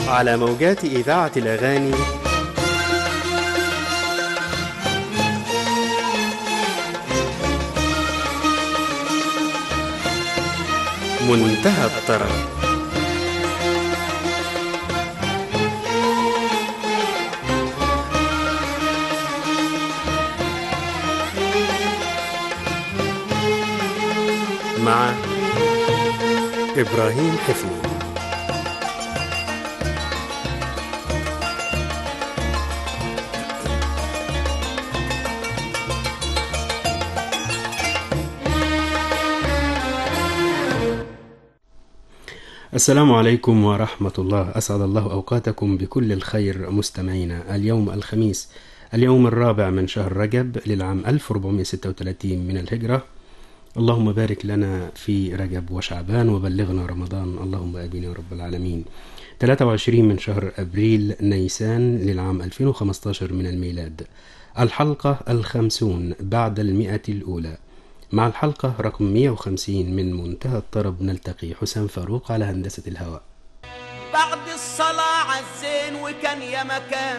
على موجات إذاعة الأغاني منتهى الطرب مع إبراهيم حفني السلام عليكم ورحمة الله أسعد الله أوقاتكم بكل الخير مستمعينا اليوم الخميس اليوم الرابع من شهر رجب للعام 1436 من الهجرة اللهم بارك لنا في رجب وشعبان وبلغنا رمضان اللهم آمين يا رب العالمين 23 من شهر أبريل نيسان للعام 2015 من الميلاد الحلقة الخمسون بعد المئة الأولى مع الحلقة رقم 150 من منتهى الطرب نلتقي حسام فاروق على هندسة الهواء بعد الصلاة عالزين وكان يا مكان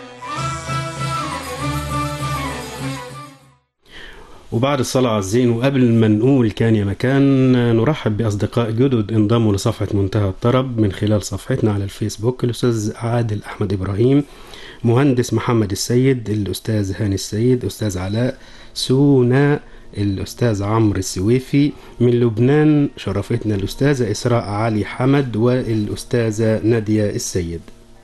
وبعد الصلاة على الزين وقبل ما نقول كان يا مكان نرحب بأصدقاء جدد انضموا لصفحة منتهى الطرب من خلال صفحتنا على الفيسبوك الأستاذ عادل أحمد إبراهيم مهندس محمد السيد الأستاذ هاني السيد أستاذ علاء سونا الأستاذ عمرو السويفي من لبنان شرفتنا الأستاذة إسراء علي حمد والأستاذة نادية السيد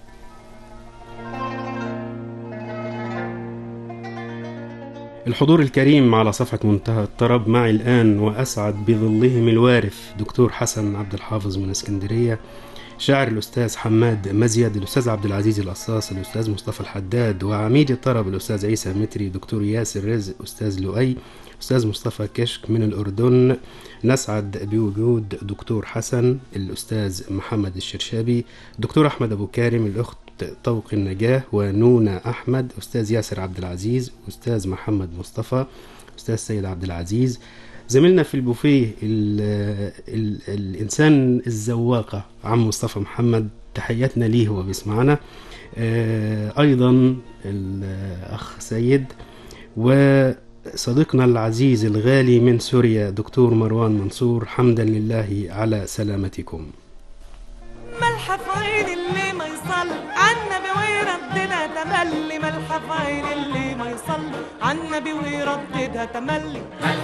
الحضور الكريم على صفحة منتهى الطرب معي الآن وأسعد بظلهم الوارف دكتور حسن عبد الحافظ من اسكندرية شاعر الأستاذ حماد مزيد الأستاذ عبد العزيز القصاص الأستاذ مصطفى الحداد وعميد الطرب الأستاذ عيسى متري دكتور ياسر رزق أستاذ لؤي أستاذ مصطفى كشك من الأردن نسعد بوجود دكتور حسن الأستاذ محمد الشرشابي دكتور أحمد أبو كارم الأخت طوق النجاة ونونا أحمد أستاذ ياسر عبد العزيز أستاذ محمد مصطفى أستاذ سيد عبد العزيز زميلنا في البوفيه ال ال الإنسان الزواقة عم مصطفى محمد تحياتنا ليه هو بيسمعنا آه، أيضا الأخ سيد وصديقنا العزيز الغالي من سوريا دكتور مروان منصور حمدا لله على سلامتكم ملحة في عين اللي ما يصلي عالنبي ويرددها تملي ملحة في عين اللي ما يصلي عالنبي ويرددها تملي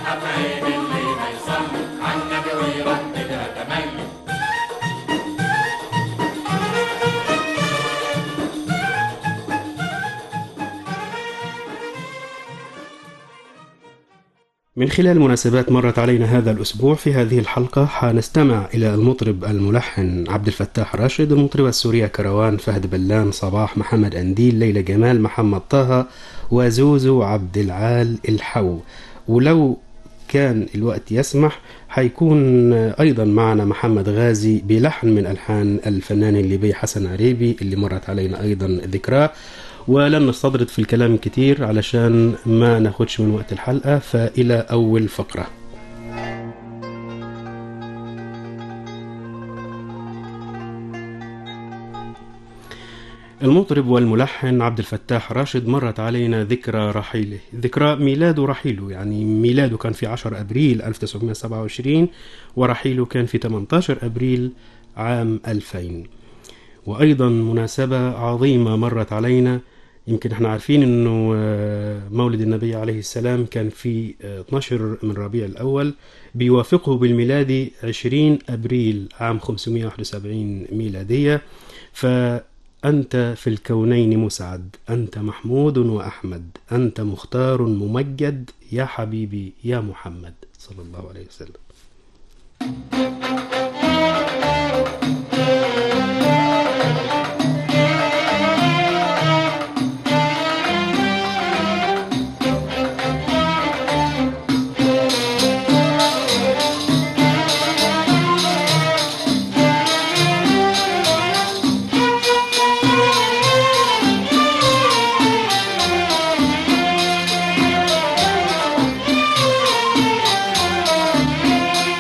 من خلال مناسبات مرت علينا هذا الأسبوع في هذه الحلقة حنستمع إلى المطرب الملحن عبد الفتاح راشد المطربة السورية كروان فهد بلان صباح محمد أنديل ليلى جمال محمد طه وزوزو عبد العال الحو ولو كان الوقت يسمح حيكون أيضا معنا محمد غازي بلحن من ألحان الفنان الليبي حسن عريبي اللي مرت علينا أيضا ذكراه ولن نستطرد في الكلام كتير علشان ما ناخدش من وقت الحلقة فإلى أول فقرة المطرب والملحن عبد الفتاح راشد مرت علينا ذكرى رحيله ذكرى ميلاد ورحيله يعني ميلاده كان في 10 أبريل 1927 ورحيله كان في 18 أبريل عام 2000 وأيضا مناسبة عظيمة مرت علينا يمكن احنا عارفين انه آه، مولد النبي عليه السلام كان في آه، 12 من ربيع الاول بيوافقه بالميلادي 20 ابريل عام 571 ميلادية فأنت في الكونين مسعد أنت محمود وأحمد أنت مختار ممجد يا حبيبي يا محمد صلى الله عليه وسلم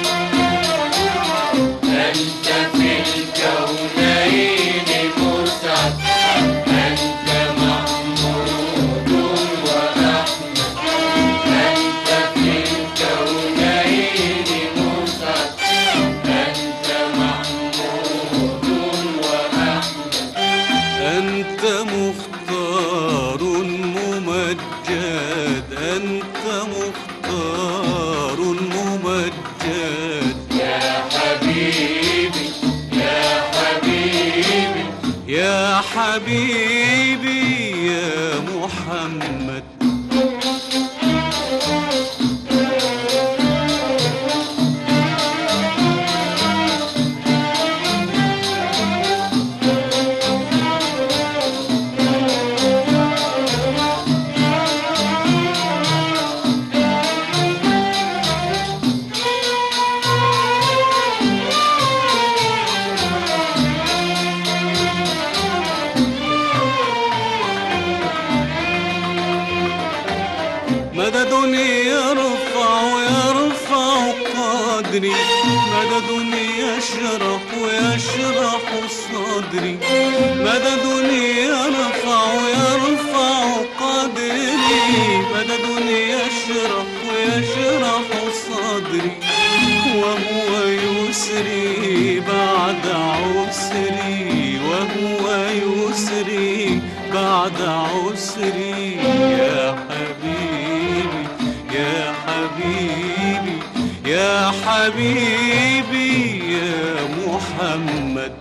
أنت في الكونين مسعد يا حبيبي يا محمد مدد يرفع ويرفع قدري مدد يشرح ويشرح صدري مدد يرفع ويرفع قدري مدد يشرح ويشرح صدري وهو يسري بعد عسري وهو يسري بعد عسري يا حبيبي يا حبيبي يا حبيبي يا محمد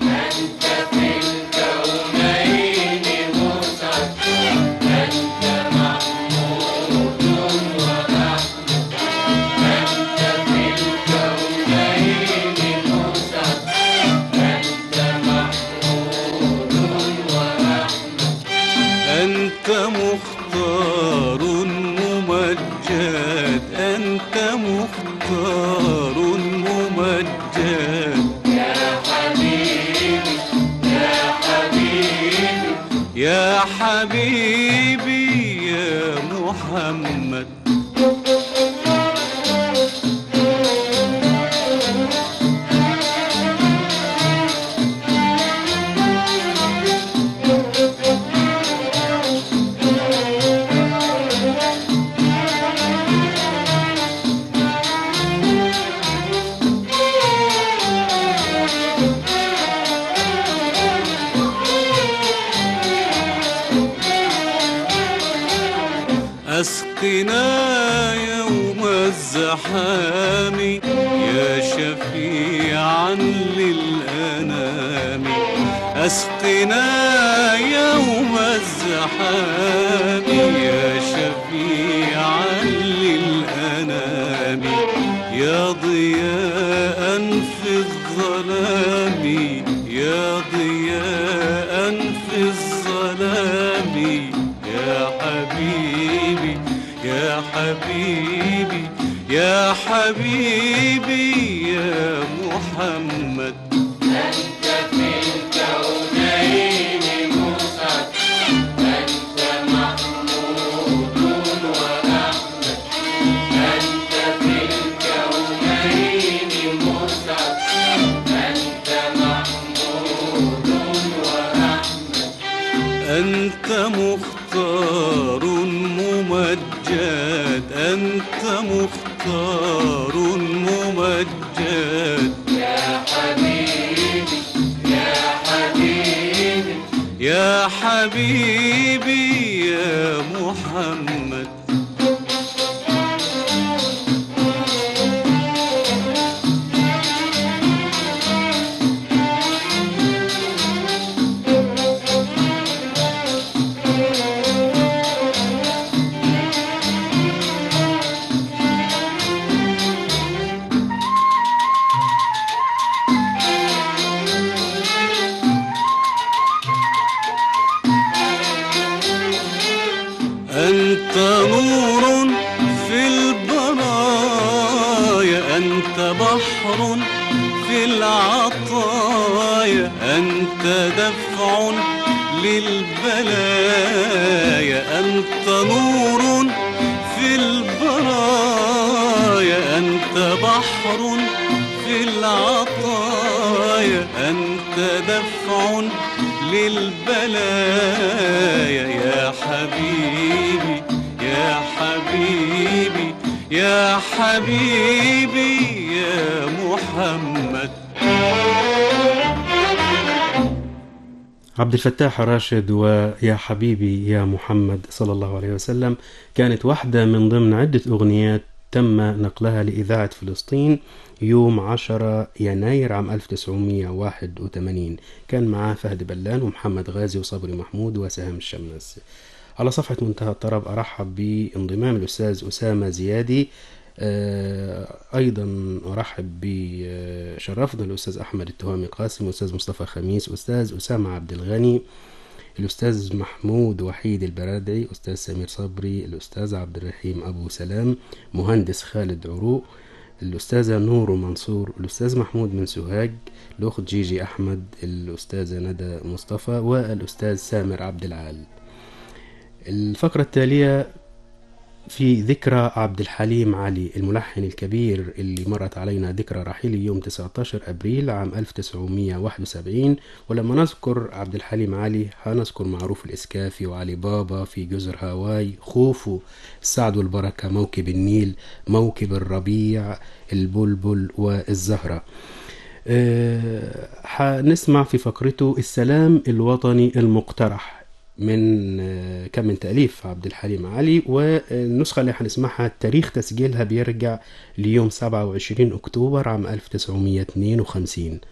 أنت مختار ممجد أنت مختار ممجد يا حبيبي يا محمد أسقنا يوم الزحام يا شفيعا للأنام أسقنا يوم الزحام يا شفيعا للأنام يا ضياء في الظلام يا ضياء في الظلام يا حبيبي يا حبيبي يا حبيبي يا محمد أنت مختار ممجد أنت مختار ممجد يا حبيبي يا حبيبي يا حبيبي يا محمد أنت نور في البرايا أنت بحر في العطايا أنت دفع للبلايا أنت نور في البرايا أنت بحر في العطايا أنت دفع للبلايا يا حبيبي يا حبيبي يا حبيبي يا محمد عبد الفتاح راشد ويا حبيبي يا محمد صلى الله عليه وسلم كانت واحدة من ضمن عدة أغنيات تم نقلها لإذاعة فلسطين يوم 10 يناير عام 1981 كان معاه فهد بلان ومحمد غازي وصبري محمود وسهام الشماس على صفحة منتهى الطرب أرحب بانضمام الأستاذ أسامة زيادي آه، أيضا أرحب بشرفنا الأستاذ أحمد التهامي قاسم أستاذ مصطفى خميس أستاذ أسامة عبد الغني الأستاذ محمود وحيد البرادعي أستاذ سمير صبري الأستاذ عبد الرحيم أبو سلام مهندس خالد عروق الأستاذة نور منصور الأستاذ محمود من سوهاج الأخت جيجي أحمد الأستاذة ندى مصطفى والأستاذ سامر عبد العال الفقرة التالية في ذكرى عبد الحليم علي الملحن الكبير اللي مرت علينا ذكرى رحيله يوم 19 أبريل عام 1971 ولما نذكر عبد الحليم علي هنذكر معروف الإسكافي وعلي بابا في جزر هاواي خوفو السعد والبركة موكب النيل موكب الربيع البلبل والزهرة أه هنسمع في فقرته السلام الوطني المقترح من آه، كان من تأليف عبد الحليم علي والنسخة اللي هنسمعها تاريخ تسجيلها بيرجع ليوم 27 أكتوبر عام 1952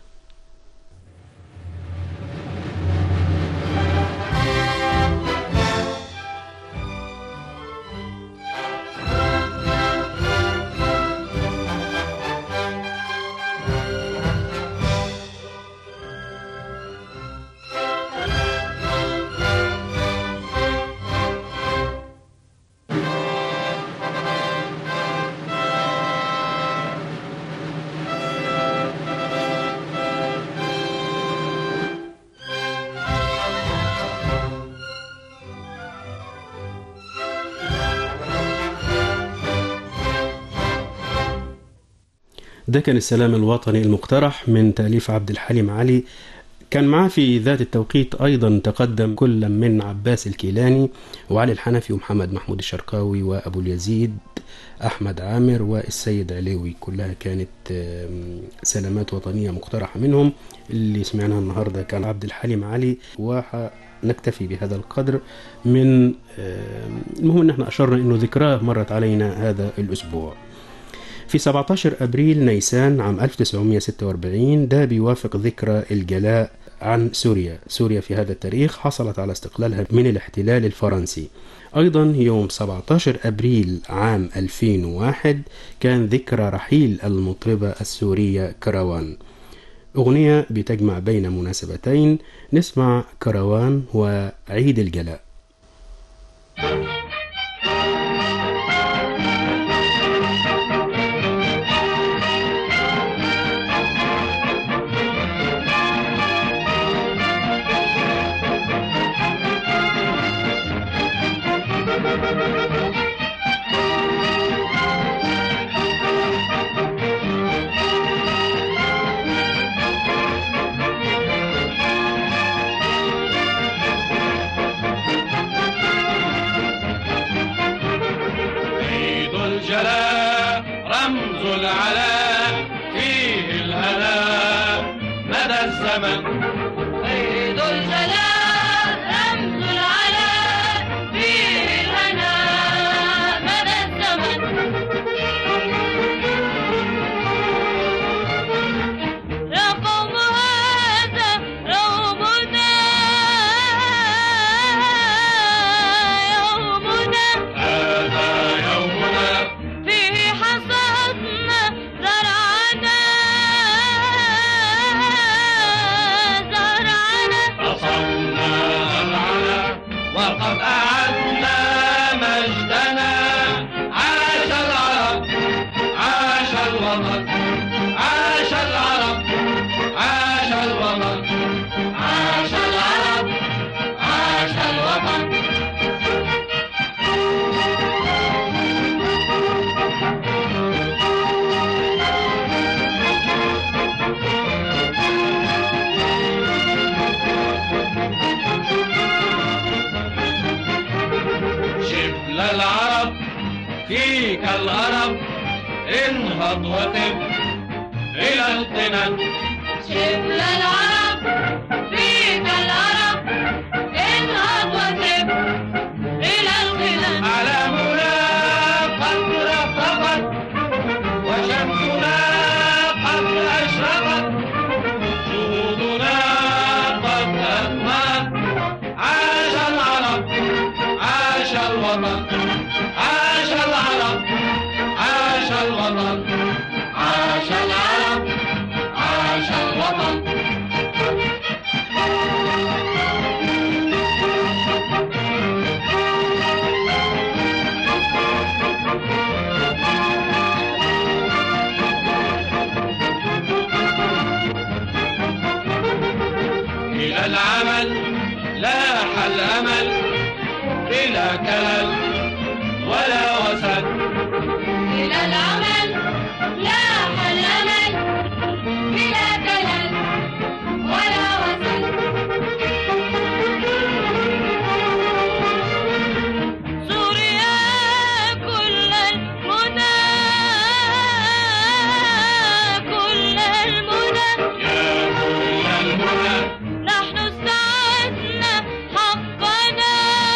ده كان السلام الوطني المقترح من تأليف عبد الحليم علي كان معاه في ذات التوقيت أيضا تقدم كل من عباس الكيلاني وعلي الحنفي ومحمد محمود الشرقاوي وأبو اليزيد أحمد عامر والسيد علوي كلها كانت آم، سلامات وطنية مقترحة منهم اللي سمعناها النهاردة كان عبد الحليم علي ونكتفي بهذا القدر من آم، المهم ان احنا اشرنا انه ذكراه مرت علينا هذا الاسبوع في 17 أبريل نيسان عام 1946 ده بيوافق ذكرى الجلاء عن سوريا سوريا في هذا التاريخ حصلت على استقلالها من الاحتلال الفرنسي أيضا يوم 17 أبريل عام 2001 كان ذكرى رحيل المطربة السورية كروان أغنية بتجمع بين مناسبتين نسمع كروان وعيد الجلاء عيد الجلاء رمز العلاء فيه الهناء مدى الزمن عيد الجلاء رمز العلاء فيه الهنا مدى الزمن يا قوم هذا يومنا يومنا هذا يومنا فيه حصدنا زرعنا زرعنا أصبنا زرعنا وقد أعدنا مجدنا عاش العرب عاش الوطن عاش العرب عاش الوطن عاش العرب عاش الوطن شبل العرب فيك الأرب انهض وتب إلى القمم شبل العرب فيك العرب انهض وسب إلى القمم أعلامنا قد رفرفت الوطن إلى العمل لاح الأمل بلا كلل ولا وسل إلى العمل لاح الأمل بلا كلل ولا وسل سوريا كل المنى كل المنى يا كل المنى نحن استعدنا حقنا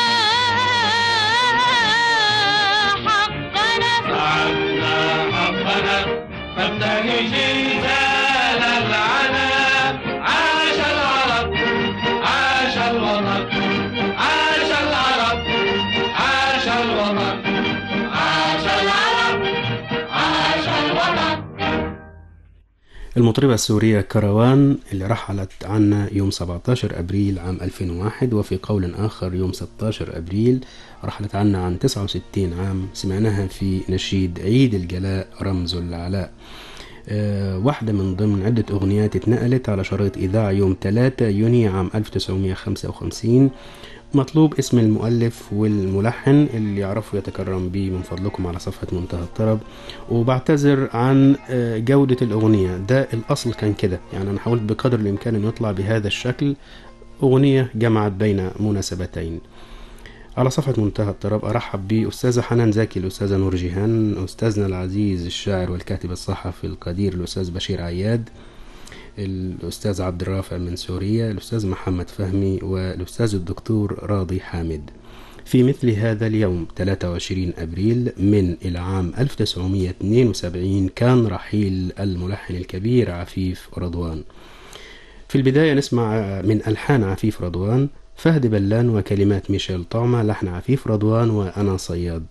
حقنا سعدنا حقنا فابتهجي زال العنا عاش العرب عاش الوطن عاش العرب عاش الوطن عاش العرب عاش الوطن المطربة السورية كروان اللي رحلت عنا يوم 17 أبريل عام 2001 وفي قول آخر يوم 16 أبريل رحلت عنا عن 69 عام سمعناها في نشيد عيد الجلاء رمز العلاء آه، واحدة من ضمن عدة أغنيات اتنقلت على شريط إذاعة يوم 3 يونيو عام 1955 مطلوب اسم المؤلف والملحن اللي يعرفوا يتكرم بيه من فضلكم على صفحة منتهى الطرب وبعتذر عن آه، جودة الأغنية ده الأصل كان كده يعني أنا حاولت بقدر الإمكان أن يطلع بهذا الشكل أغنية جمعت بين مناسبتين على صفحة منتهى الطرب أرحب بأستاذة حنان زكي الأستاذة نور جيهان أستاذنا العزيز الشاعر والكاتب الصحفي القدير الأستاذ بشير عياد الأستاذ عبد الرافع من سوريا الأستاذ محمد فهمي والأستاذ الدكتور راضي حامد في مثل هذا اليوم 23 أبريل من العام 1972 كان رحيل الملحن الكبير عفيف رضوان في البداية نسمع من ألحان عفيف رضوان فهد بلان وكلمات ميشيل طعمة لحن عفيف رضوان وأنا صياد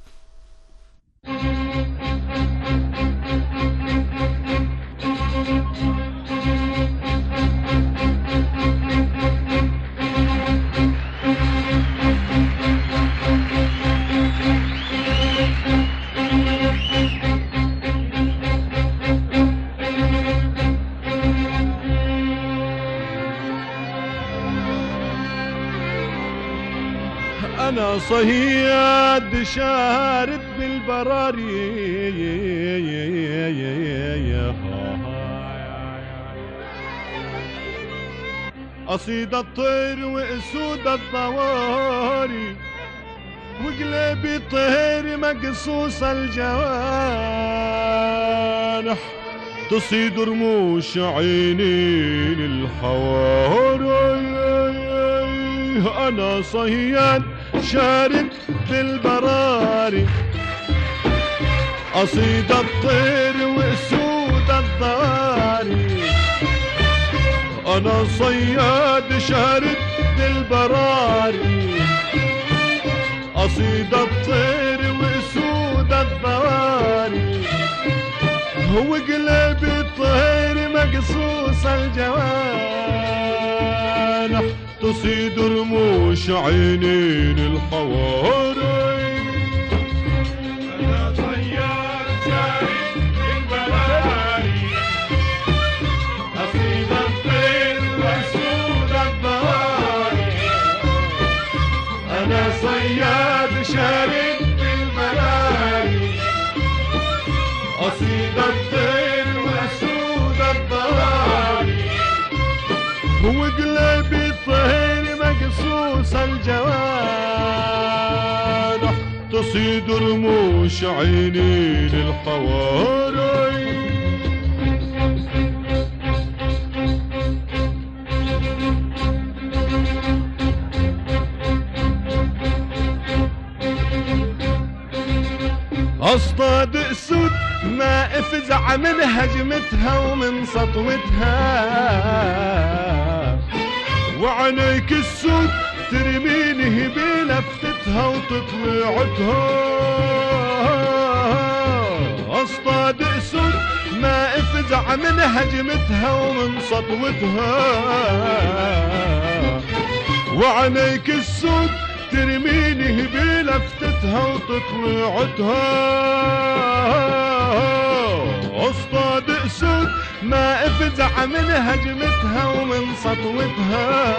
أنا صياد شارد بالبراري أصيد الطير وأسود الضواري وقلبي طير مقصوص الجوانح تصيد رموش عيني للحوار أنا صياد شارد بالبراري أصيد الطير وأسود الضواري أنا صياد شارد بالبراري أصيد الطير وأسود الضواري هو قلبي طير مقصوص الجوانح تصيد رموش عينين الحواري أنا صياد شارد بالبراري أصيد الطير وأسود الضواري أنا صياد شارد بالبراري أصيد الطير وأسود الضواري هو قلبي طير مقصوص الجوانح تصيد رموش عينين الحواري اصطاد اسود ما افزع من هجمتها ومن سطوتها وعينيك السود ترميني بلفتها وتطلعتها اصطاد اسود ما افزع من هجمتها ومن سطوتها وعليك السود ترميني بلفتتها وتطلعتها اصطاد اسود ما افزع من هجمتها ومن سطوتها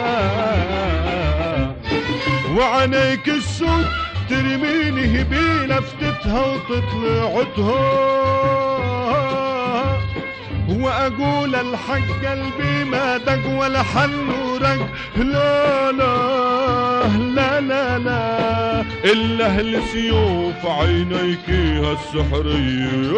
وعليك السود ترميني بلفتتها وتطلعتها واقول الحق قلبي ما دق ولا حن ورق لا لا لا لا لا الا السيوف عينيك هالسحريه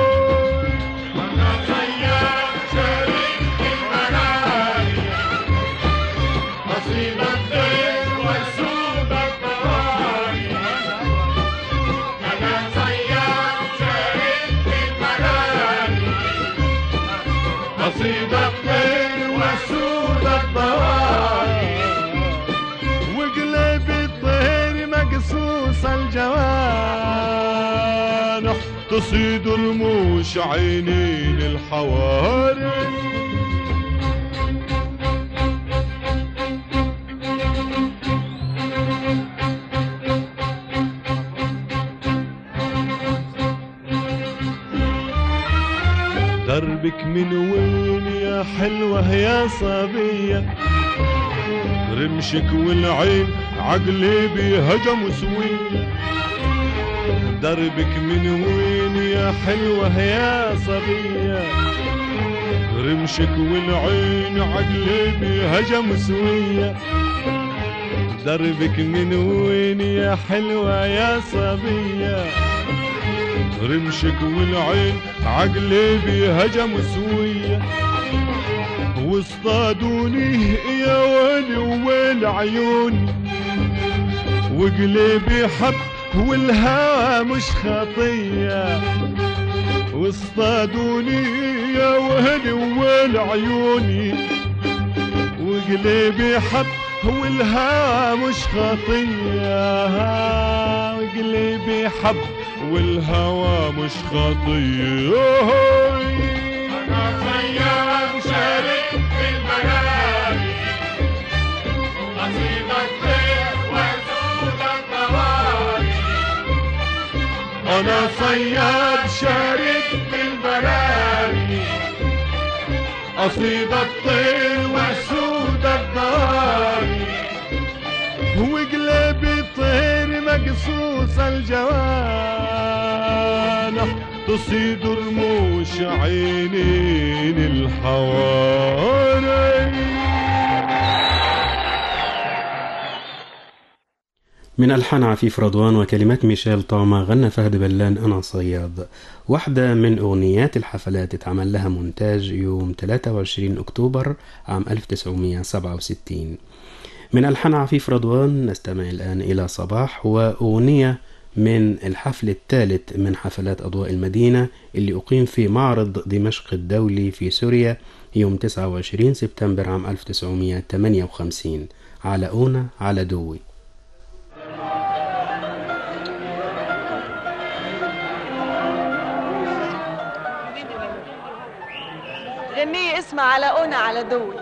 نصيب الطير وسود الضواري وقلب الطير مقصوص الجوانح تصيد رموش عينين الحواري دربك من وين يا حلوة يا صبية رمشك والعين عقلي بهجم سوية دربك من وين يا حلوة يا صبية رمشك والعين عقلي بهجم سوية دربك من وين يا حلوة يا صبية رمشك والعين عقلي بهجم سوية واصطادوني يا ويلي ويل عيوني وقلبي حب والهوى مش خطية واصطادوني يا ويلي ويل عيوني وقلبي حب والهوى مش خطية وقلبي حب والهوى مش خطية أنا صياد شارك في المجاري نصيب الطير وسود الطواري أنا صياد شارك في البراري أصيد الطير وسود الضاري وقلبي طير مقصوص الجوانح تصيد رموش عينين الحواري من ألحان عفيف رضوان وكلمات ميشيل طاما غنى فهد بلان أنا صياد واحدة من أغنيات الحفلات اتعمل لها مونتاج يوم 23 أكتوبر عام 1967 من ألحان عفيف رضوان نستمع الآن إلى صباح وأغنية من الحفل الثالث من حفلات أضواء المدينة اللي أقيم في معرض دمشق الدولي في سوريا يوم 29 سبتمبر عام 1958 على أونا على دوي غنية اسمها على أونا على دول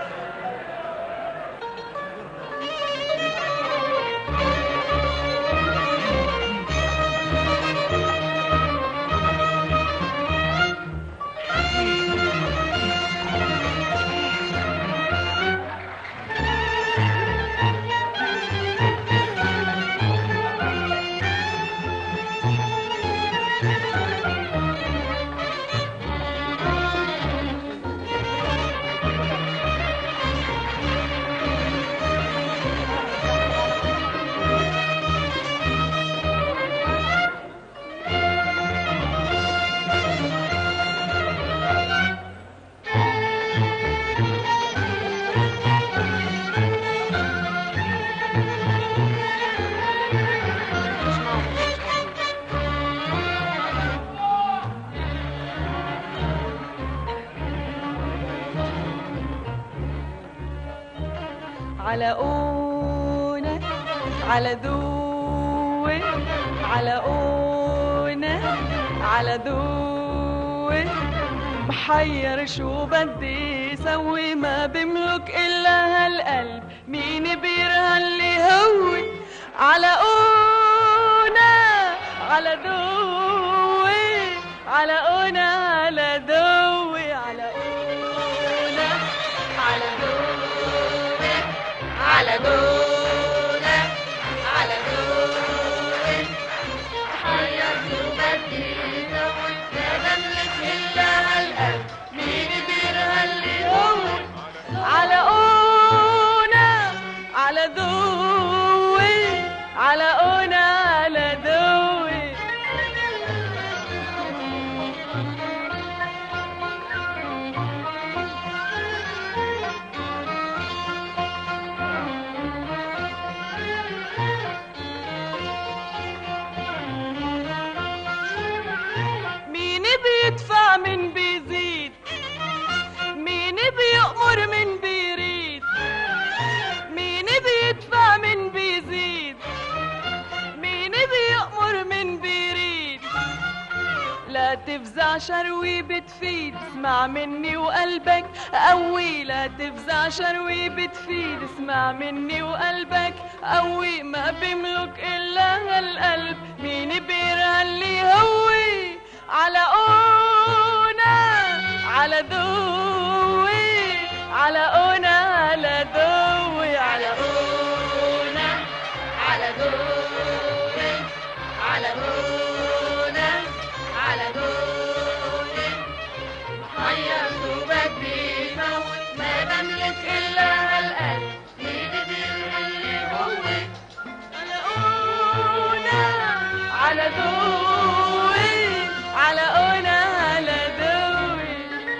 على أونا على ذوي على أونا على ذوي محير شو بدي سوي ما بملك الا هالقلب مين بيرهن لي هوي على اونا على ذوي على اونا على ذوي على اونا على ذوي على ذوي على ذوي محير شو بدي سوي ما بملك الا هالقلب مين بيرهن لي هوي على اونا على ذوي على اونا على ذوي مين بيدفع من بيزيد مين بيأمر من بيريد مين بيدفع من بيزيد مين بيأمر من بيريد لا تفزع شروي بتفيد اسمع مني وقلبك قوي لا تفزع شروي بتفيد اسمع مني وقلبك قوي ما بيملك الا هالقلب مين بيرهن لي هوي على اونا على ذوي على اونا على ذوي على اونا على ذوي على اونا على ذوي محير شو بدي موت ما بملك الا هالقلب مين بيرهن لي هوي على اونا على ذوي على اونا على ذوي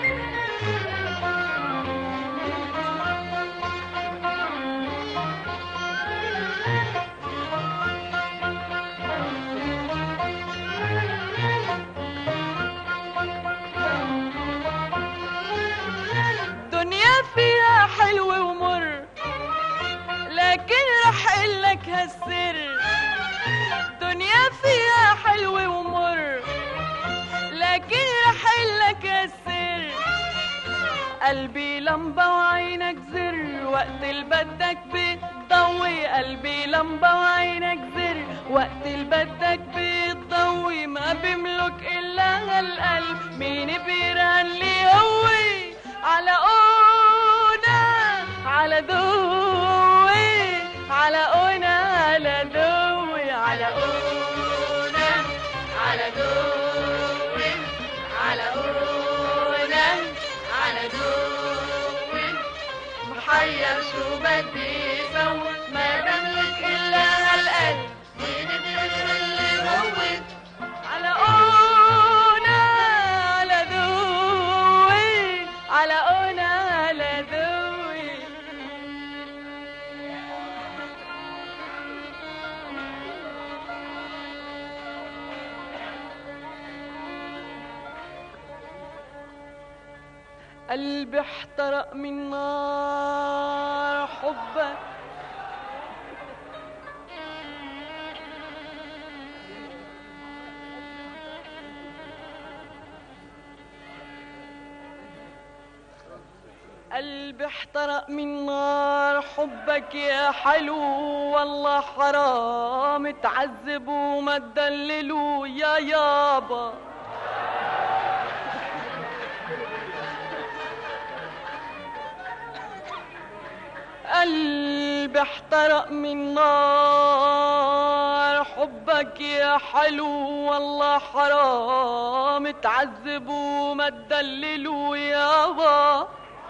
دنيا فيها حلو ومر لكن رح قلك هالسر دنيا فيها حلو ومر لكن رح قلك هالسر قلبي لمبة وعينك زر وقت اللي بدك بتضوي قلبي لمبة وعينك زر وقت اللي بدك بتضوي ما بملك إلا هالقلب مين بيرهن لي هوي على أونا على ذوي على أونا على ذوي على أونا على ذوي على أونا على ذوي محير شو بدي سوي ما بملك إلا هالقلب مين بيرهن لي هوي على أونا على ذوي على أونا على ذوي قلبي احترق من نار حبك قلبي احترق من نار حبك يا حلو والله حرام تعذب وما تدللوا يا يابا قلبي احترق من نار حبك يا حلو والله حرام تعذب وما تدللوا يابا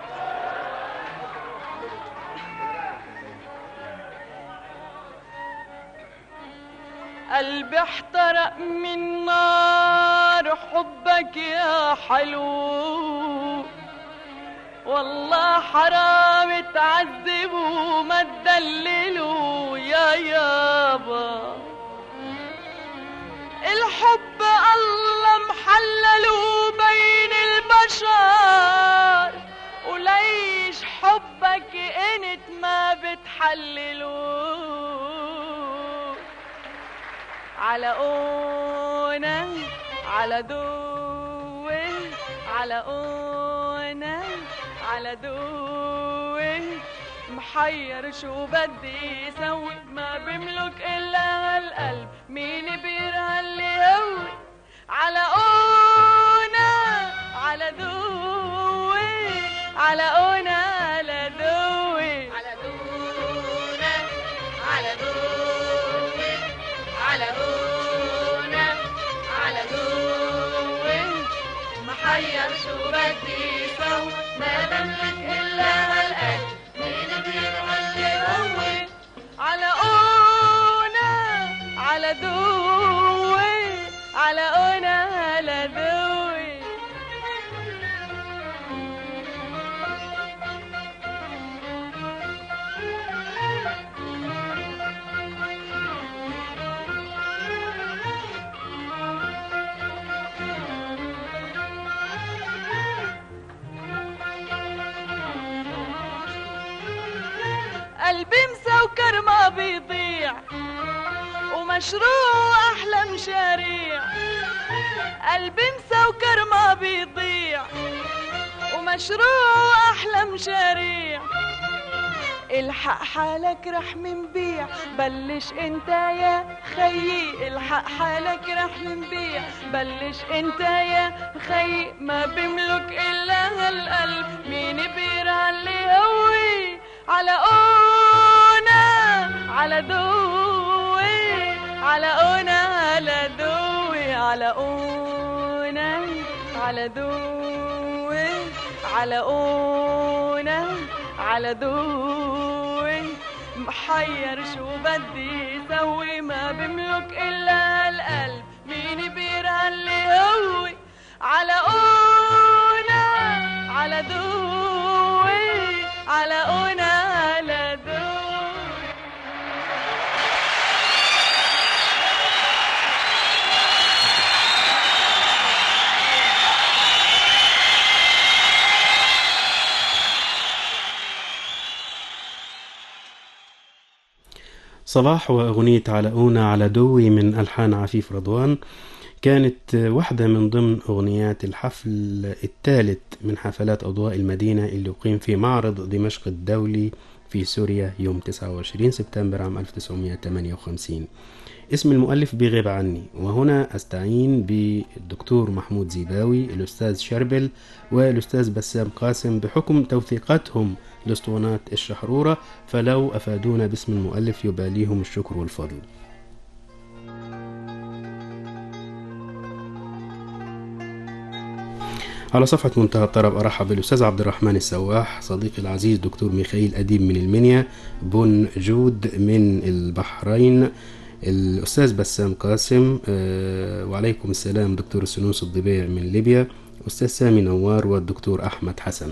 قلبي احترق من نار حبك يا حلو والله حرام تعذبوا ما تدللوا يا يابا الحب الله محللوا بين البشر وليش حبك انت ما بتحللوا على اونا على دوي على أونا على دوي محير شو بدي يسوي ما بملك إلا هالقلب مين بيرها اللي هو على أونا على دوي على أونا على دوي على دونا على دوي على أونا على دوي محير شو بدي يسوي ما بملك إلا هالقلب مين بيرها اللي هو على أونا على دوي على أونا على دوي قلبي مسوكر ما بيضيع ومشروع أحلى مشاريع قلبي مسوكر ما بيضيع ومشروع أحلى مشاريع الحق حالك رح منبيع بلش انت يا خيي الحق حالك رح منبيع بلش انت يا خيي ما بملك الا هالقلب مين بيرها اللي هوي على اونا على دوي على اونا على دوي على اونا على دوي على اونا على دوي محير شو بدي يسوي ما بملك الا القلب مين بيرها اللي هو على اونا على دوي على اونا على دوي صلاح وأغنية على أونا على دوي من ألحان عفيف رضوان كانت واحدة من ضمن أغنيات الحفل الثالث من حفلات أضواء المدينة اللي أقيم في معرض دمشق الدولي في سوريا يوم 29 سبتمبر عام 1958 اسم المؤلف بيغيب عني وهنا أستعين بالدكتور محمود زيباوي الأستاذ شربل والأستاذ بسام قاسم بحكم توثيقاتهم لاسطوانات الشحرورة فلو أفادونا باسم المؤلف يبقى ليهم الشكر والفضل على صفحة منتهى الطرب أرحب بالأستاذ عبد الرحمن السواح صديقي العزيز دكتور ميخائيل أديب من المنيا بن جود من البحرين الأستاذ بسام قاسم آه، وعليكم السلام دكتور السنوس الضبيع من ليبيا أستاذ سامي نوار والدكتور أحمد حسن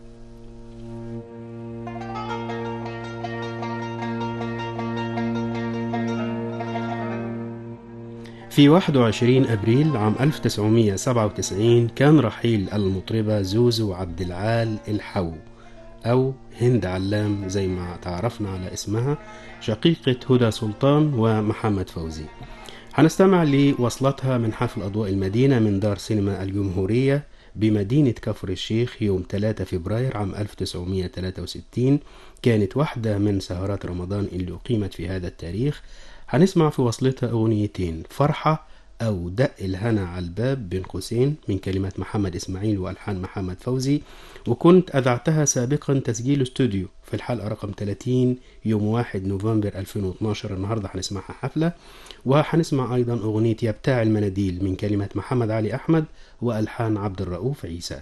في 21 أبريل عام 1997 كان رحيل المطربة زوزو عبد العال الحو أو هند علام زي ما تعرفنا على اسمها شقيقة هدى سلطان ومحمد فوزي هنستمع لوصلتها من حفل أضواء المدينة من دار سينما الجمهورية بمدينة كفر الشيخ يوم 3 فبراير عام 1963 كانت واحدة من سهرات رمضان اللي أقيمت في هذا التاريخ هنسمع في وصلتها أغنيتين فرحة أو دق الهنا على الباب بين قوسين من كلمات محمد إسماعيل وألحان محمد فوزي وكنت أذعتها سابقا تسجيل استوديو في الحلقة رقم 30 يوم 1 نوفمبر 2012 النهاردة هنسمعها حفلة وهنسمع أيضا أغنية يا بتاع المناديل من كلمات محمد علي أحمد وألحان عبد الرؤوف عيسى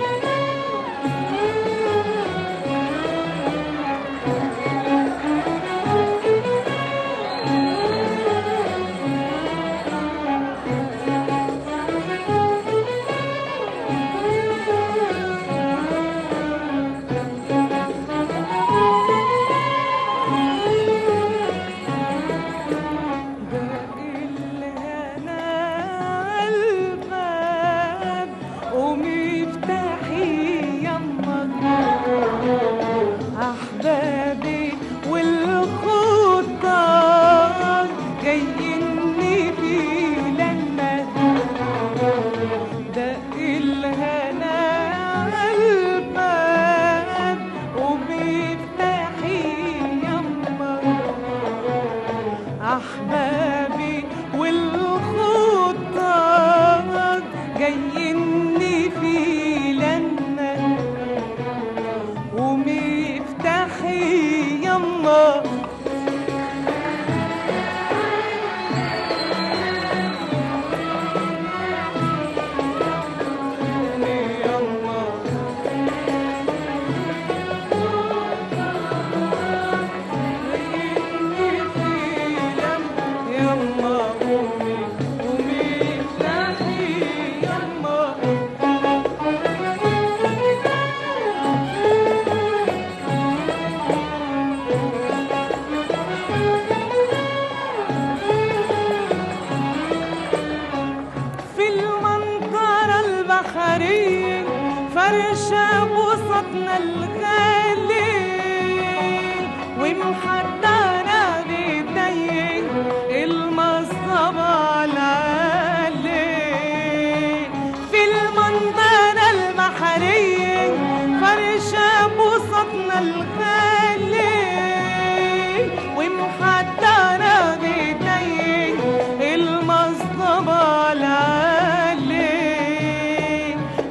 يا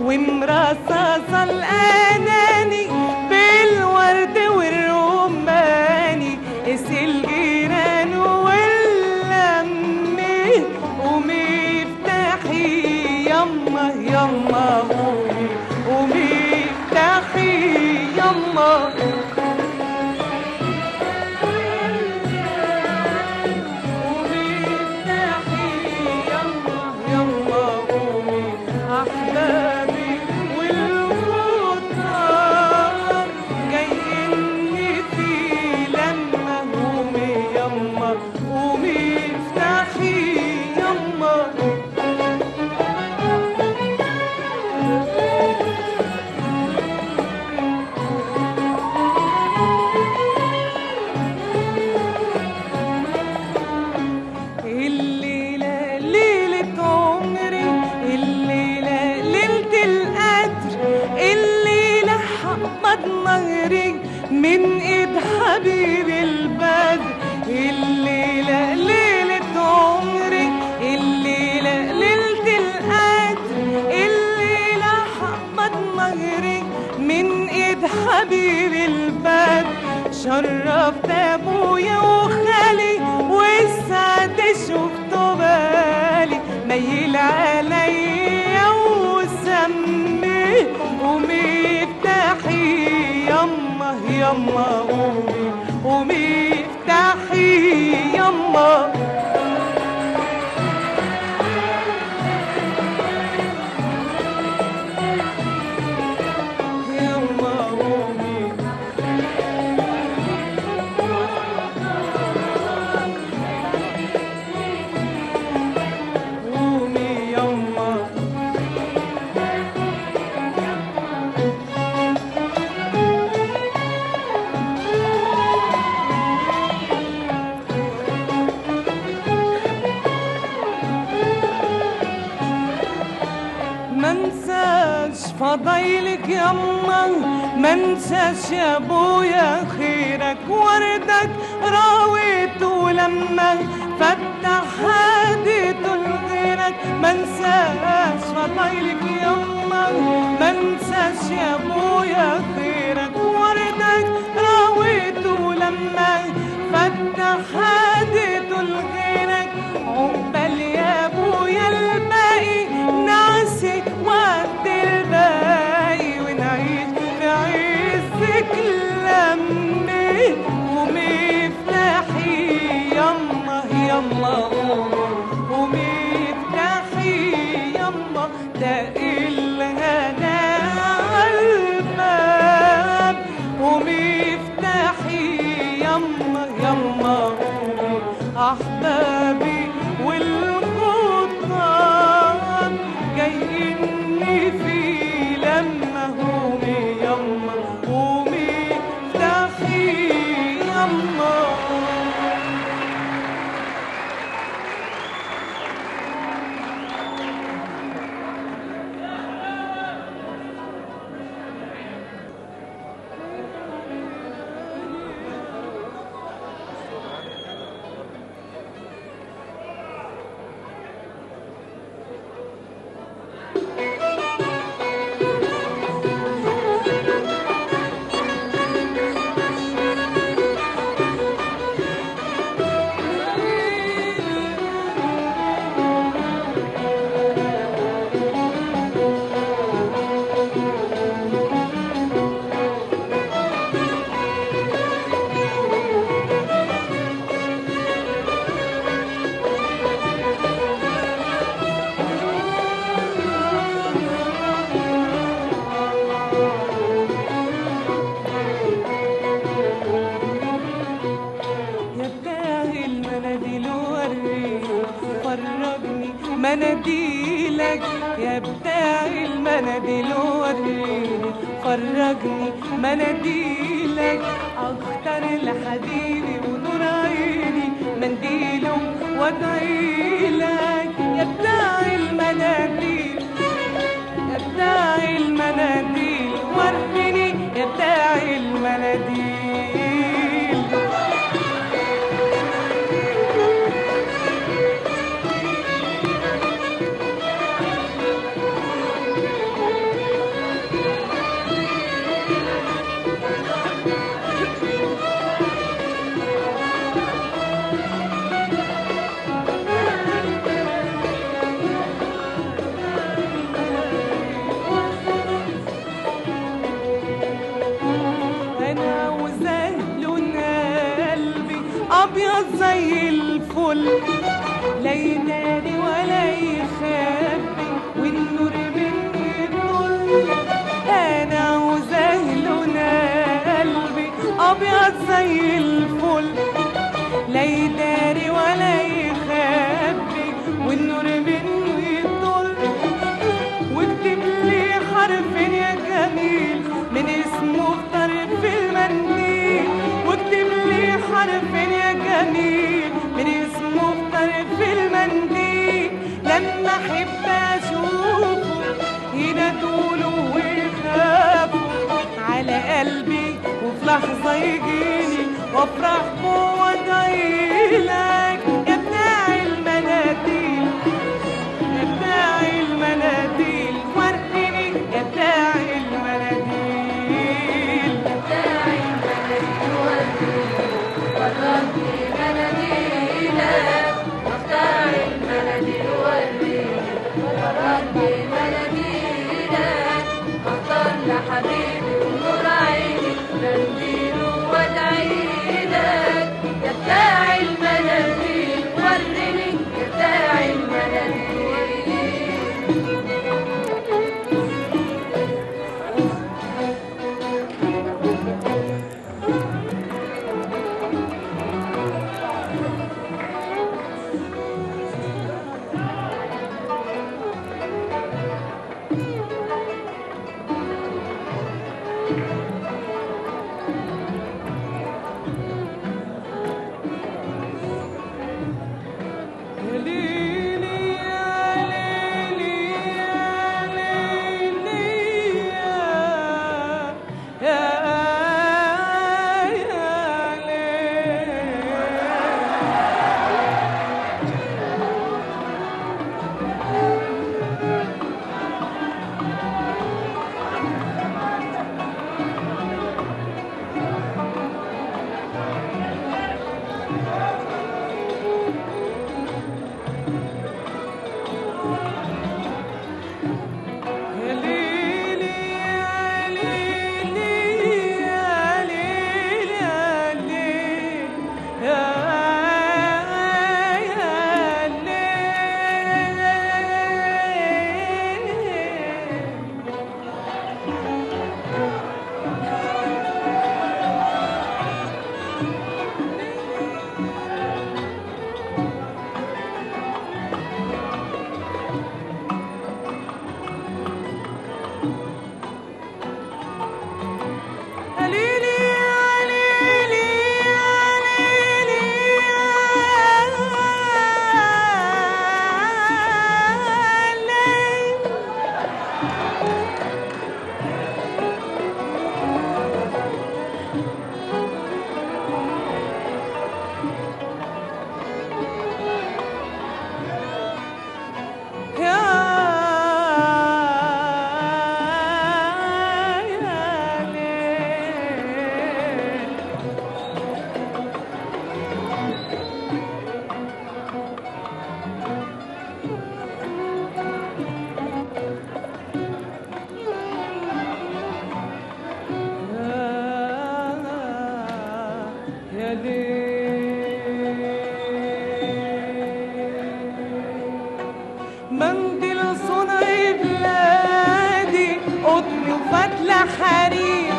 ومرصصة الأناني بالورد والرماني قس الجيران واللمي قومي افتحي يما يما قومي قومي افتحي يما قومي افتحي يما يما قومي احبابي والمطار جايين في لما قومي يما قومي افتحي يما الليلة ليلة عمري الليلة ليلة القدر الليلة حقبض نهري من ايد حبيب البدر الليلة ليلة عمري الليلة ليلة القدر الليلة حقبض نهري من ايد حبيب البدر شرفت ابويا وخالي والسعد شفته بالي ميل عليا وسمي قومي افتحي يما يما قومي قومي افتحي يما يما قومي قومي يما منساش فضايلك يما منساش يا ابويا خيرك وردك راويته لما فتح هاديته لغيرك منساش فضايلك يما منساش يا ابويا خيرك وردك راويته لما فتح هاديته لغيرك عقبال يا ابويا الباقي نعسي وقت الباقي ونعيش في عزك لمي قومي افتحي يما يما قومي قومي افتحي يما ده الهنا عالباب قومي افتحي يما يما قومي احبابي والخطاب جايين في لما قومي يما قومي افتحي يما يا بتاع المناديل وريني فرجني مناديلك يا بتاع المناديل وريني فرجني مناديلك اختار لحبيبي ونور عيني منديله وادعيلك يا بتاع المناديل يا بتاع المناديل وريني يا بتاع المناديل لما احب اشوفه ينادوله ويخافوا على قلبي وفي لحظة يجيني وافرح وادعي لك يا بتاع المناديل يا بتاع المناديل وريني يا بتاع المناديل حبيبي ونور عيني ننديله وادعي لك يا بتاع المناديل وريني يا بتاع المناديل يا ليلي يا ليلي يا ليلي يا يا ليلي يا ليلي يا ليلي يا ليلي يا ليلي يا يا ليلي يا ليلي يا ليلي يا ليلي يا ليلي يا يا ليل يا ليل منديل صنع بلادي قطن وفتلة حرير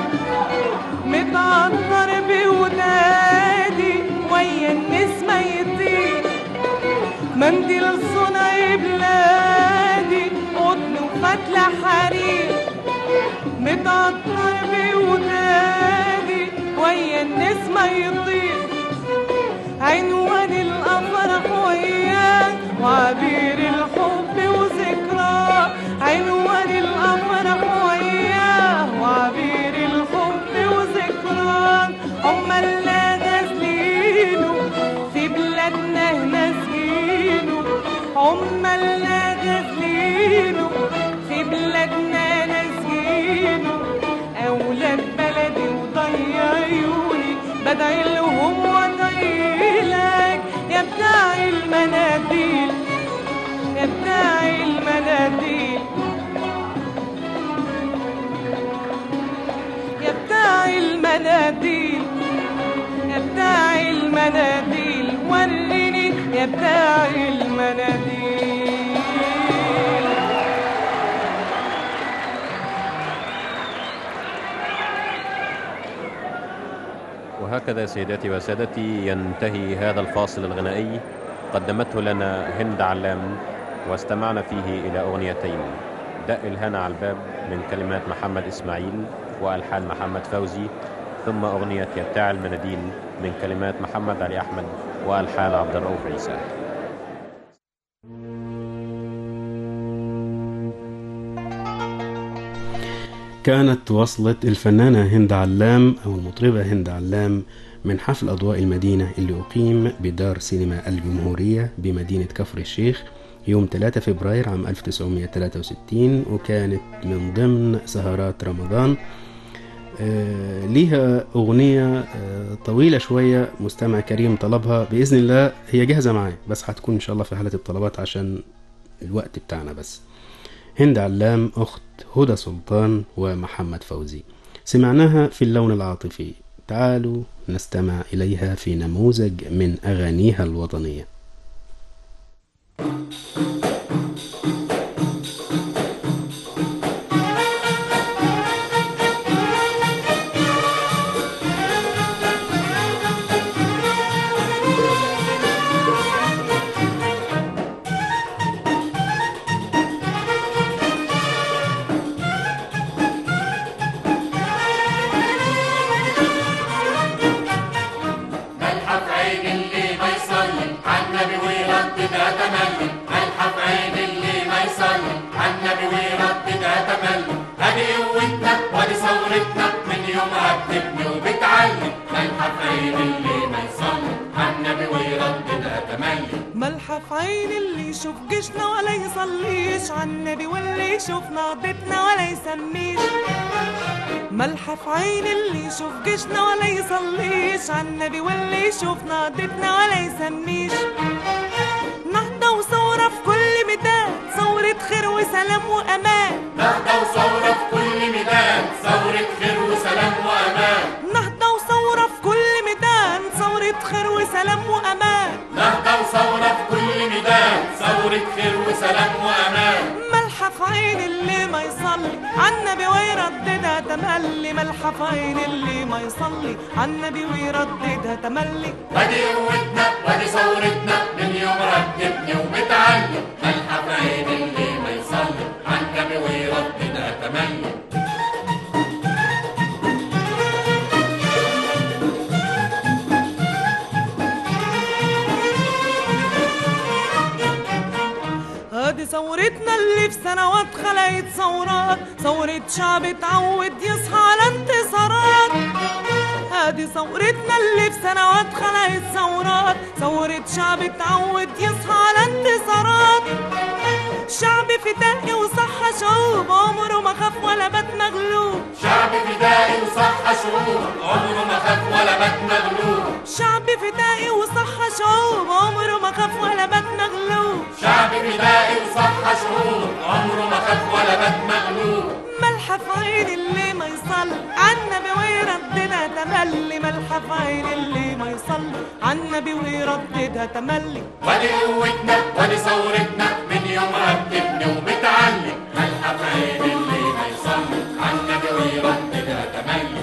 متعطر بودادي ويا النسمة يطير منديل صنع بلادي قطن وفتلة حرير متعطر بودادي ويا النسمة يطير عنوان الأفراح وياه وعبير الحب وذكراه عنوان الأفراح وياه وعبير الحب وذكراه عمالنا نازلينه في بلادنا نازلينه عمالنا نازلينه في بلادنا نازلينه أولاد بلدي وضي عيوني بدعي لهم وادعي لك يا بتاع المناديل يا بتاع المناديل يا بتاع المناديل يا بتاع المناديل وريني يا بتاع المناديل وهكذا سيداتي وسادتي ينتهي هذا الفاصل الغنائي قدمته لنا هند علام واستمعنا فيه إلى أغنيتين دق الهنا على الباب من كلمات محمد إسماعيل وألحان محمد فوزي ثم أغنية يتاع المناديل من كلمات محمد علي أحمد وألحان عبد الرؤوف عيسى كانت وصلت الفنانة هند علام أو المطربة هند علام من حفل أضواء المدينة اللي أقيم بدار سينما الجمهورية بمدينة كفر الشيخ يوم 3 فبراير عام 1963 وكانت من ضمن سهرات رمضان آه، ليها أغنية آه، طويلة شوية مستمع كريم طلبها بإذن الله هي جاهزة معايا بس هتكون إن شاء الله في حالة الطلبات عشان الوقت بتاعنا بس هند علام أخت هدى سلطان ومحمد فوزي سمعناها في اللون العاطفي تعالوا نستمع إليها في نموذج من أغانيها الوطنية ملحف عين اللي ما يصلي عالنبي ويرددها تملي ملحف عين اللي ما يصلي عالنبي ويرددها تملي ادي قوتنا وادي ثورتنا من يومها بتبني وبتعلي ملحف عين اللي ما يصلي عالنبي ويرددها تملي ملحف عين اللي يشوف جيشنا ولا يصليش عالنبي واللي يشوف نهضتنا ولا يسميش ملحف عين اللي يشوف جيشنا ولا يصليش عالنبي واللي يشوف نهضتنا ولا يسميش نهضة وثورة في كل ميدان ثورة خير وسلام وأمان نهضة وثورة في كل ميدان ثورة خير وسلام وأمان نهضة وثورة في كل ميدان ثورة خير وسلام وأمان نهضة وثورة في كل ميدان ثورة خير وسلام وأمان ملحف عين اللي ما يصلي عالنبي ويرددها تملي ملحف عين اللي ما يصلي عالنبي ويرددها تملي وادي قوتنا وادي ثورتنا من يوم رتبني ومتعلم ملحف عين اللي ما يصلي عالنبي ويرددها تملي هادي ثورتنا اللي في سنوات خلقت ثورات ثورة شعب اتعود يصحى على انتصارات هادي ثورتنا اللي في سنوات خلقت ثورات ثورة شعب اتعود يصحى على انتصارات شعب فدائي وصحى شعوب عمره ما خاف ولا بات مغلوب شعب فدائي وصحى شعوب عمره ما خاف ولا بات مغلوب شعب فدائي وصحى شعوب عمره ما خاف ولا بات مغلوب شعب فدائي وصحى شعوب عمره ما خاف ولا بات مغلوب ملحف عين اللي ما يصلي عالنبي ويرددها تملي ملحف عين اللي ما يصلي عالنبي ويرددها تملي وادي قوتنا وادي ثورتنا من يومها بتبني وبتعلي ملحف عين اللي ما يصلي عالنبي ويرددها تملي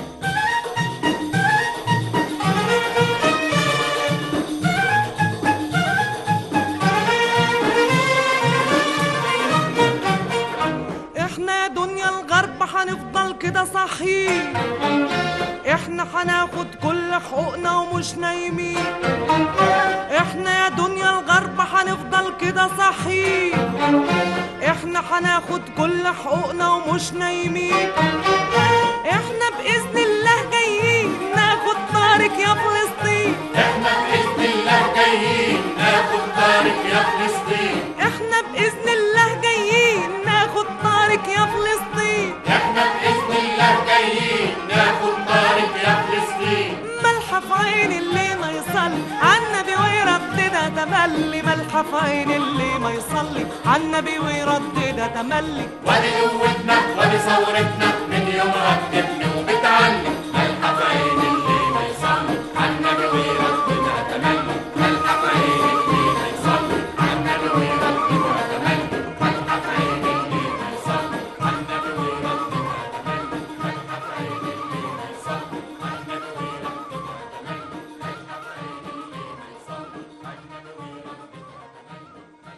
احنا يا دنيا الغرب هنفضل كده صاحيين احنا هناخد كل حقوقنا ومش نايمين احنا يا دنيا الغرب هنفضل كده صاحيين احنا هناخد كل حقوقنا ومش نايمين احنا باذن الله جايين ناخد طارق يا فلسطين احنا باذن الله جايين ناخد طارق يا فلسطين احنا باذن الله جايين ناخد طارق يا فلسطين احنا باذن الله جايين ناخد طارق يا فلسطين ملحف عين اللي ما يصلي عالنبي ويرددها تملي ملحف عين اللي ما يصلي عالنبي ويرددها تملي وادي قوتنا وادي ثورتنا من يومها بتبني وبتعلي ملحف عين اللي ما يصلي عالنبي ويرددها تملي ملحف عين اللي ما يصلي عالنبي ويرددها تملي ملحف عين اللي ما يصلي عالنبي ويرددها تملي ملحف عين اللي ما يصلي عالنبي ويرددها تملي ملحف عين اللي ما يصلي عالنبي ويرددها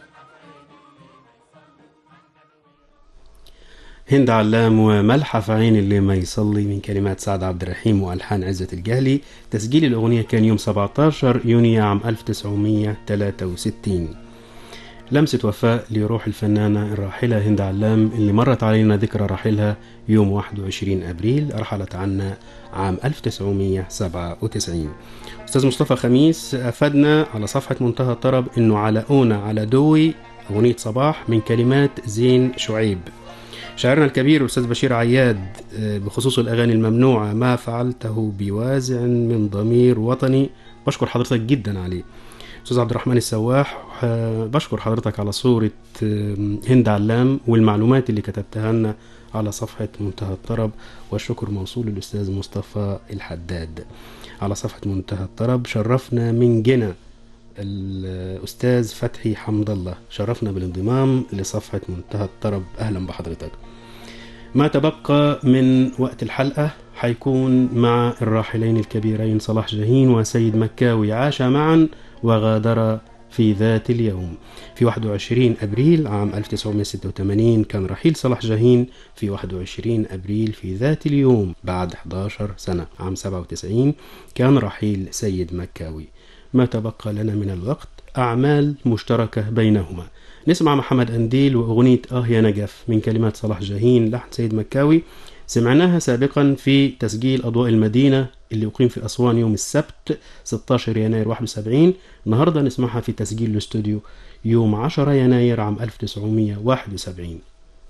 هند علام وملحف عين اللي ما يصلي من كلمات سعد عبد الرحيم والحان عزة الجهلي تسجيل الاغنيه كان يوم 17 يونيو عام 1963 لمسة وفاء لروح الفنانة الراحلة هند علام اللي مرت علينا ذكرى رحيلها يوم 21 أبريل رحلت عنا عام 1997 أستاذ مصطفى خميس أفادنا على صفحة منتهى الطرب إنه علقونا على دوي أغنية صباح من كلمات زين شعيب شاعرنا الكبير الأستاذ بشير عياد آه، بخصوص الأغاني الممنوعة ما فعلته بوازع من ضمير وطني بشكر حضرتك جدا عليه أستاذ عبد الرحمن السواح آه، بشكر حضرتك على صورة آه، هند علام والمعلومات اللي كتبتها لنا على صفحة منتهى الطرب والشكر موصول للأستاذ مصطفى الحداد على صفحة منتهى الطرب شرفنا من جنة الأستاذ فتحي حمد الله شرفنا بالانضمام لصفحة منتهى الطرب أهلا بحضرتك ما تبقى من وقت الحلقة حيكون مع الراحلين الكبيرين صلاح جاهين وسيد مكاوي عاشا معا وغادرا في ذات اليوم في 21 أبريل عام 1986 كان رحيل صلاح جاهين في 21 أبريل في ذات اليوم بعد 11 سنة عام 97 كان رحيل سيد مكاوي ما تبقى لنا من الوقت أعمال مشتركة بينهما نسمع محمد أنديل وأغنية آه يا نجف من كلمات صلاح جاهين لحن سيد مكاوي سمعناها سابقا في تسجيل أضواء المدينة اللي أقيم في أسوان يوم السبت 16 يناير 71 النهاردة نسمعها في تسجيل الاستوديو يوم 10 يناير عام 1971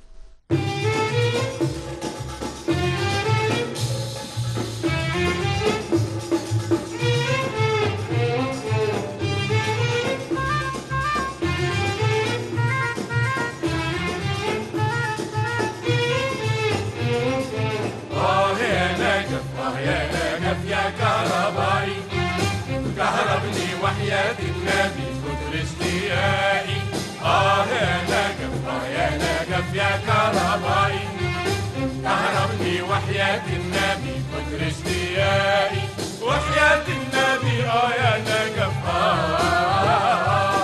آه يا نجف آه يا نجف يا كهربائي كهربني وحياة النبي كتر اشتياقي آه يا نجف آه يا نجف يا كهربائي كهربني وحياة النبي كتر اشتياقي وحياة النبي آه يا نجف آه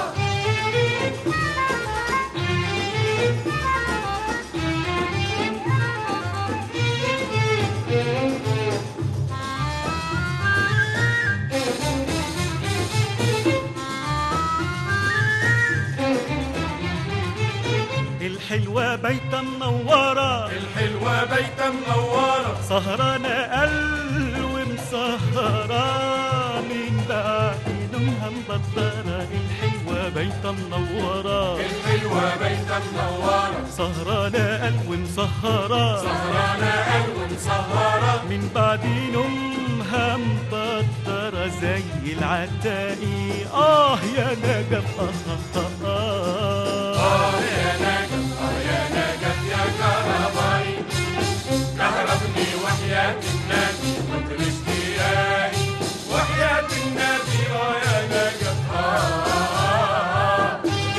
الحلوة بيت منورة الحلوة بيت منورة سهرانة قلب مسهرة من بعد نومها مبدرة الحلوة بيت منورة الحلوة بيت منورة سهرانة قلب مسهرة سهرانة قلب مسهرة من بعد نومها مبدرة زي العتاقي آه يا نجف آه آه آه, آه يا نجف آه يا نجف يا كهربائي كهربني وحياة النبي كتر اشتياقي وحياة النبي آه يا نجف آه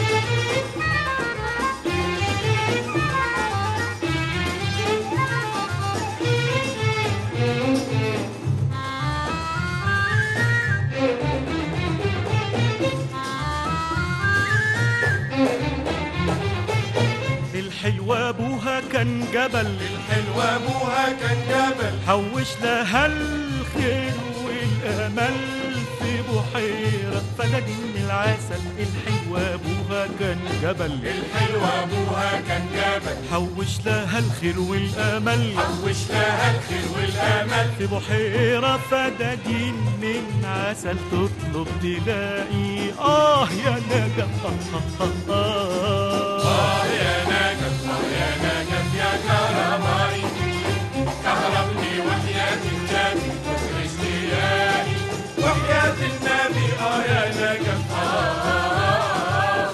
الحلوة أبوها كان جبل الحلوة أبوها كان جبل حوش لها الخير والامل في بحيره فنادين العسل الحلوه ابوها كان جبل الحلوة أبوها كان جبل حوش لها الخير والامل حوش لها الخير والأمل في بحيره فدادين من عسل تطلب تلاقي اه يا نجا آه آه آه آه يا نجف آه يا نجف يا كهربائي كهربني وحياة النبي كتر اشتياقي وحياة النبي آه يا نجف آه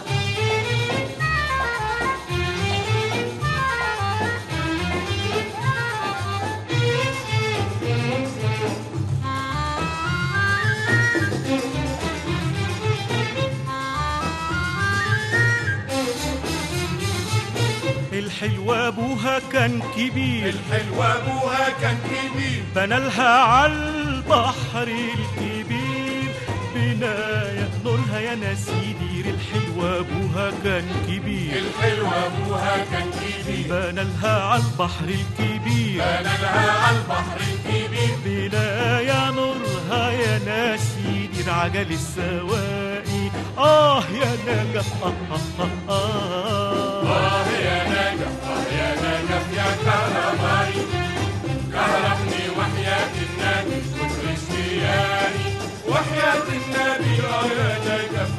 الحلوة ابوها كان كبير الحلوة أبوها كان كبير بنى لها على البحر الكبير بناية نورها يا نسيدير الحلوة أبوها كان كبير الحلوة أبوها كان كبير بنى لها على البحر الكبير بنى لها على البحر الكبير بناية نورها نورها يا ناس يدير عجل السواقي آه يا نجف آه آه آه آه آه يا نجف آه يا نجف يا كهربائي كهربني وحياة النبي وترشتياني وحياة النبي آه يا نجف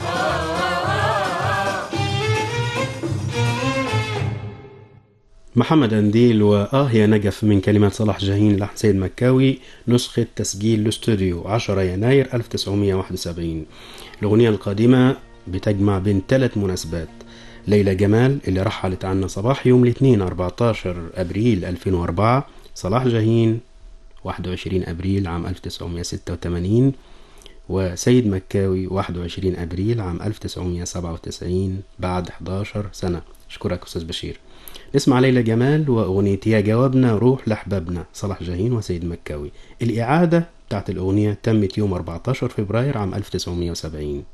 محمد أنديل وآه يا نجف من كلمات صلاح جاهين لحن سيد مكاوي نسخة تسجيل الاستوديو 10 يناير 1971 الأغنية القادمة بتجمع بين ثلاث مناسبات ليلى جمال اللي رحلت عنا صباح يوم الاثنين 14 أبريل 2004 صلاح جاهين 21 أبريل عام 1986 وسيد مكاوي 21 أبريل عام 1997 بعد 11 سنة أشكرك أستاذ بشير نسمع ليلى جمال وأغنية يا جوابنا روح لأحبابنا صلاح جاهين وسيد مكاوي الإعادة بتاعت الأغنية تمت يوم 14 فبراير عام 1970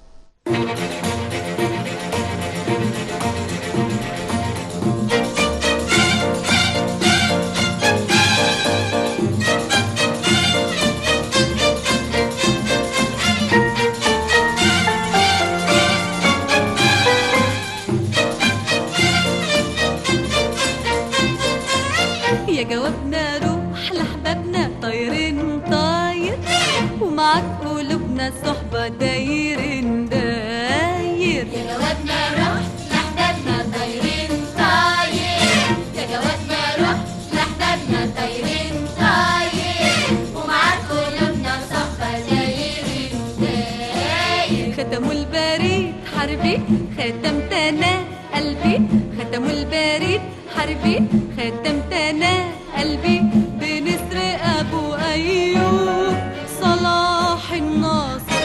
يا جوابنا روح لحبابنا طايرين طاير ومعاك قلوبنا صحبة دايرين داير يا جوابنا روح لحبابنا طايرين طاير يا جوابنا روح لحبابنا طايرين طاير ومعاك قلوبنا صحبة دايرين داير ختموا البريد حربي ختمت انا قلبي ختموا البريد حربي ختمت انا قلبي بنسر ابو ايوب صلاح الناصر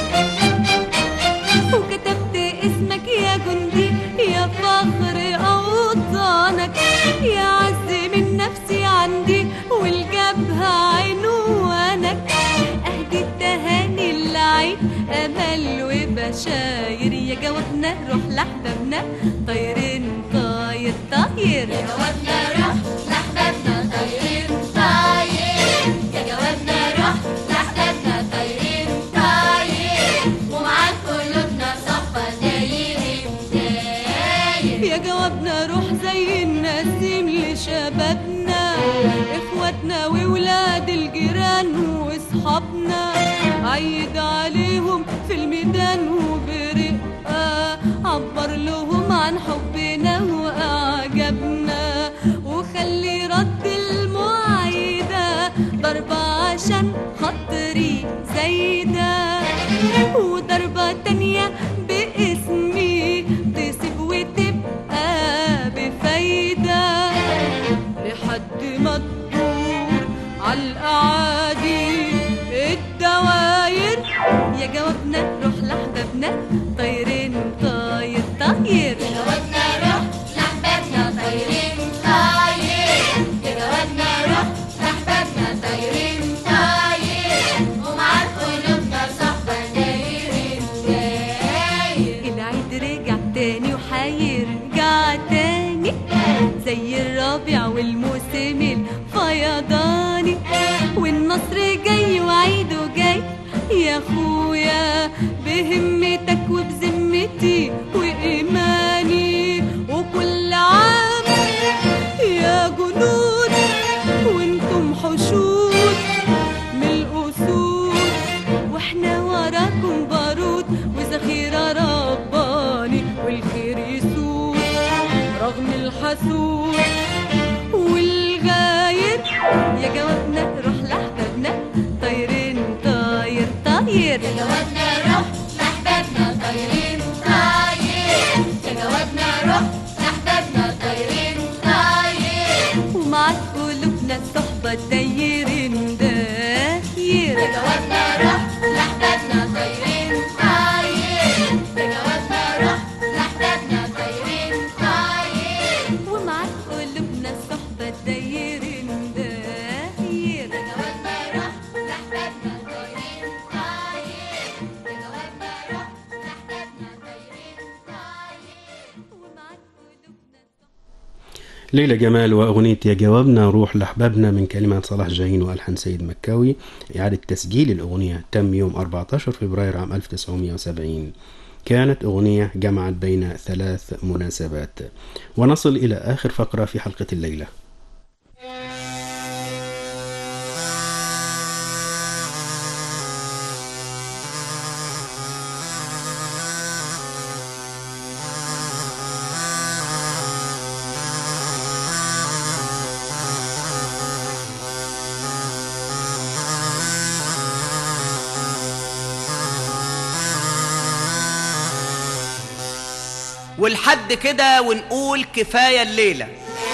وكتبت اسمك يا جندي يا فخر اوطانك يا عز من نفسي عندي والجبهة عنوانك اهدي التهاني اللعيب امل وبشاير يا جوابنا روح لحبابنا طايرين طاير طاير يا جوابنا روح لحبابنا طايرين طاير يا جوابنا روح لحبابنا طايرين طاير ومعاك قلوبنا صحبة دايرين داير يا جوابنا روح زي النسيم لشبابنا اخواتنا وولاد الجيران واصحابنا عيد عليهم في الميدان وبرقة عبر لهم عن حبنا واعجابنا وخلي رد المعايدة ضربة عشان خاطري زايدة وضربة تانية باسمي تسيب وتبقى بفايدة لحد ما تدور عالأعادي الدواير يا جوابنا روح لحبابنا طايرين طاير طاير يا جوابنا روح لحبابنا طايرين طاير يا جوابنا روح لحبابنا طايرين طاير ومعاك قلوبنا صحبة دايرين داير العيد رجع تاني وحيرجع تاني زي الربيع والموسم الفيضاني والنصر جاي وعيده جاي يا اخويا بهمتك وبذمتي وايماني وكل عام يا جنود وانتم حشود من الاسود واحنا وراكم بارود وذخيره رباني والخير يسود رغم الحسود والغاير يا جوابنا روح لحبابنا طايرين طاير طاير يا جوابنا روح لحبابنا طايرين طاير يا جوابنا روح لحبابنا طايرين طاير ومعاك قلوبنا الصحبة دايرين داير يا جوابنا روح لحبابنا طايرين طاير يا جوابنا روح لحبابنا طايرين طاير ومعاك قلوبنا الصحبة دايرين داير يا جوابنا روح لحبابنا طايرين طاير يا جوابنا روح لحبابنا طايرين طاير ومعاك قلوبنا الصحبة ليلى جمال وأغنية يا جوابنا روح لأحبابنا من كلمات صلاح جاهين وألحان سيد مكاوي إعادة تسجيل الأغنية تم يوم 14 فبراير عام 1970 كانت أغنية جمعت بين ثلاث مناسبات ونصل إلى آخر فقرة في حلقة الليلة ولحد كده ونقول كفاية الليلة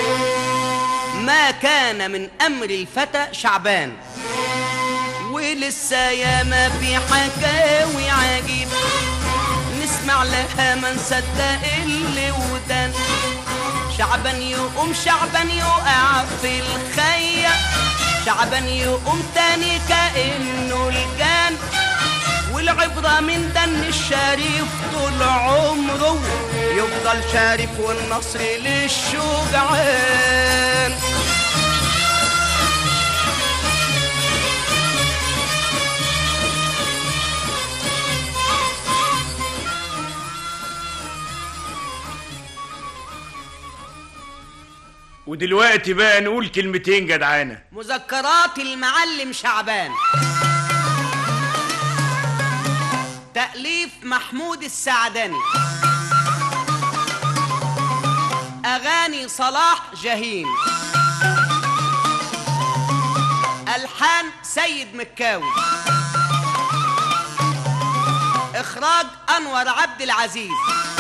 ما كان من أمر الفتى شعبان ولسه ياما في حكاوي عجيب نسمع لها ما نصدق اللي ودان شعبان يقوم شعبان يقع في الخية شعبان يقوم تاني كأنه الجان والعبرة من دن الشريف طول عمره يفضل شريف والنصر للشجعان ودلوقتي بقى نقول كلمتين جدعانه مذكرات المعلم شعبان تأليف محمود السعداني أغاني صلاح جاهين ألحان سيد مكاوي إخراج أنور عبد العزيز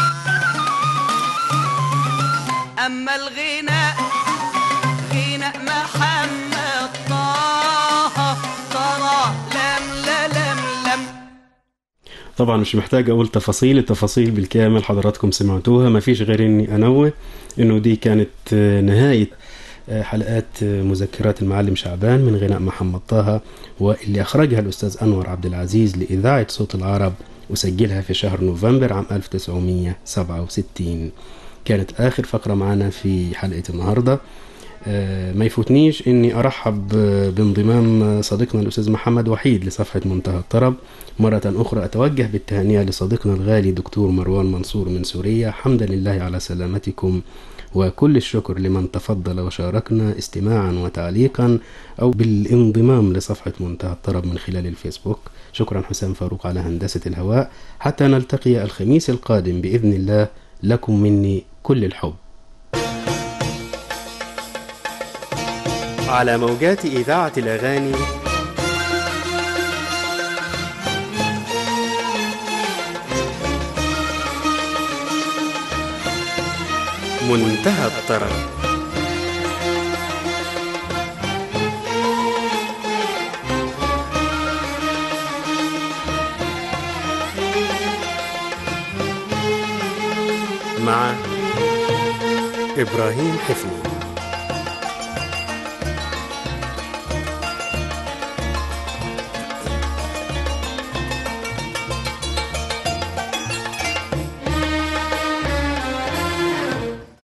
أما الغناء غناء محمد طه طرى لم لم لم طبعا مش محتاج اقول تفاصيل التفاصيل بالكامل حضراتكم سمعتوها ما فيش غير اني انوه انه دي كانت آه، نهاية آه، حلقات آه، مذكرات المعلم شعبان من غناء محمد طه واللي اخرجها الاستاذ انور عبد العزيز لاذاعة صوت العرب وسجلها في شهر نوفمبر عام 1967 كانت اخر فقرة معنا في حلقة النهارده آه، ما يفوتنيش اني ارحب آه، بانضمام صديقنا الاستاذ محمد وحيد لصفحه منتهى الطرب مره اخرى اتوجه بالتهنئه لصديقنا الغالي دكتور مروان منصور من سوريا حمدا لله على سلامتكم وكل الشكر لمن تفضل وشاركنا استماعا وتعليقا او بالانضمام لصفحه منتهى الطرب من خلال الفيسبوك شكرا حسام فاروق على هندسه الهواء حتى نلتقي الخميس القادم باذن الله لكم مني كل الحب على موجات إذاعة الأغاني منتهى الطرب مع إبراهيم حفني